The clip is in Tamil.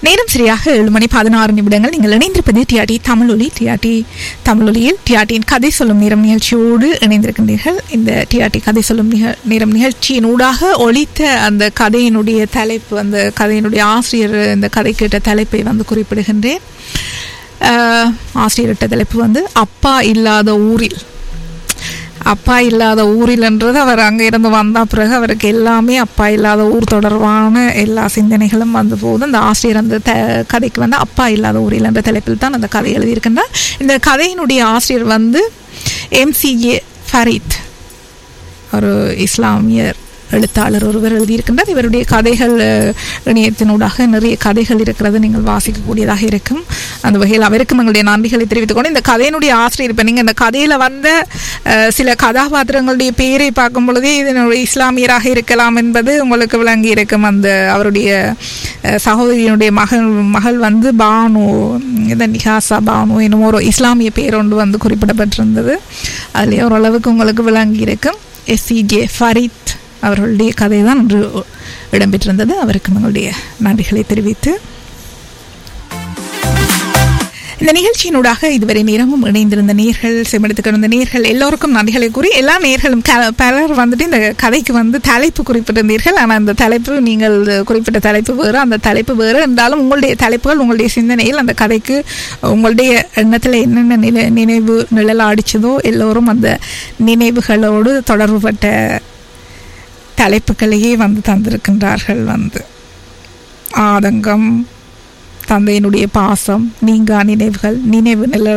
நேரம் சரியாக ஏழு மணி பதினாறு நிமிடங்கள் நீங்கள் இணைந்திருப்பது டிஆர்டி தமிழொலி டிஆர்டி தமிழொலியில் டிஆர்டியின் கதை சொல்லும் நேரம் நிகழ்ச்சியோடு இணைந்திருக்கின்றீர்கள் இந்த டிஆர்டி கதை சொல்லும் நிக- நேரம் நிகழ்ச்சியின் ஊடாக ஒழித்த அந்த கதையினுடைய தலைப்பு அந்த கதையினுடைய ஆசிரியர் இந்த கதை கேட்ட தலைப்பை வந்து குறிப்பிடுகின்றேன் ஆஹ், ஆசிரியர்கிட்ட தலைப்பு வந்து அப்பா இல்லாத ஊரில் அப்பா இல்லாத ஊரில்ன்றது அவர் அங்கே இருந்து வந்த பிறகு அவருக்கு எல்லாமே அப்பா இல்லாத ஊர் தொடர்பான எல்லா சிந்தனைகளும் வந்து போகுது அந்த ஆசிரியர் அந்த த கதைக்கு வந்து அப்பா இல்லாத ஊரில் என்ற தலைப்பில் தான் அந்த கதை எழுதியிருக்கின்றார் இந்த கதையினுடைய ஆசிரியர் வந்து எம்சிஏ ஃபரீத் ஒரு இஸ்லாமியர் எழுத்தாளர் ஒருவர் எழுதியிருக்கின்றார் இவருடைய கதைகள் அஹ், இணையத்தினூடாக நிறைய கதைகள் இருக்கிறது நீங்கள் வாசிக்கக்கூடியதாக இருக்கும் அந்த வகையில் அவருக்கும் எங்களுடைய நன்றிகளை தெரிவித்துக் கொண்டு இந்த கதையினுடைய ஆசிரியர் இப்போ நீங்கள் இந்த கதையில் வந்த அஹ், சில கதாபாத்திரங்களுடைய பெயரை பார்க்கும் பொழுதே இதனுடைய இஸ்லாமியராக இருக்கலாம் என்பது உங்களுக்கு விளங்கி இருக்கும் அந்த அவருடைய அஹ், சகோதரியினுடைய மகள் மகள் வந்து பானு இந்த நிஹாசா பானு என்னமோ ஒரு இஸ்லாமிய பெயர் ஒன்று வந்து குறிப்பிடப்பட்டிருந்தது அதிலே ஓரளவுக்கு உங்களுக்கு விளங்கி இருக்கும் எஸ்சிஜே ஃபரீத் அவர்களுடைய கதை தான் இன்று இடம்பெற்றிருந்தது அவருக்கு எங்களுடைய நன்றிகளை தெரிவித்து இந்த நிகழ்ச்சியினூடாக இதுவரை நேரமும் இணைந்திருந்த நேர்கள் செமெடுத்து கிடந்த நேர்கள் எல்லோருக்கும் நன்றிகளை கூறி எல்லா நேர்களும் க- பலர் வந்துட்டு இந்த கதைக்கு வந்து தலைப்பு குறிப்பிட்டிருந்தீர்கள் ஆனால் அந்த தலைப்பு நீங்கள் குறிப்பிட்ட தலைப்பு வேறு அந்த தலைப்பு வேறு என்றாலும் உங்களுடைய தலைப்புகள் உங்களுடைய சிந்தனையில் அந்த கதைக்கு உங்களுடைய எண்ணத்தில் என்னென்ன நிலை நினைவு நிழலாடிச்சதோ எல்லோரும் அந்த நினைவுகளோடு தொடர்புபட்ட தலைப்புகளையே வந்து தந்திருக்கின்றார்கள் வந்து ஆதங்கம் தந்தையினுடைய பாசம் நீங்கா நினைவுகள் நினைவு நில